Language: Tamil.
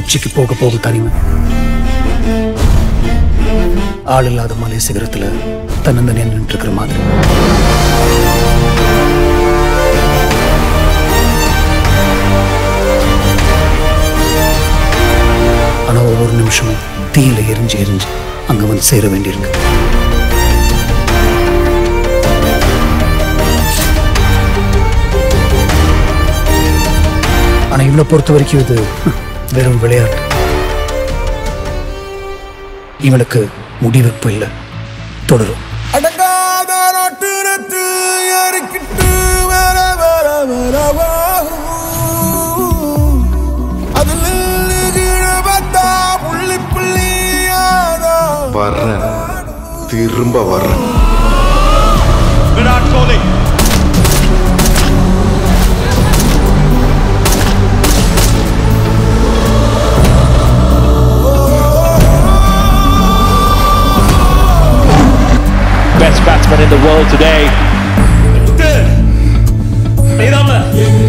உச்சிக்கு போக போக தனிமை ஆள் இல்லாத மலை சிகரத்துல தன்னந்தனியா நின்று இருக்கிற மாதிரி ஆனா ஒவ்வொரு நிமிஷமும் தீயில எரிஞ்சு எரிஞ்சு அங்க வந்து சேர வேண்டியிருக்கு ஆனா இவனை பொறுத்த வரைக்கும் இது வெறும் விளையாட்டு இவனுக்கு முடிவெப்பு இல்லை தொடரும் அடங்காத நாட்டுரத்து ஏறிக்கிட்டு வர வர வரவா அதில் பார்த்தா புள்ளி புள்ளியாதா வர்றேன் திரும்ப வர்றேன் Virat Kohli. Best batsman in the world today. Idan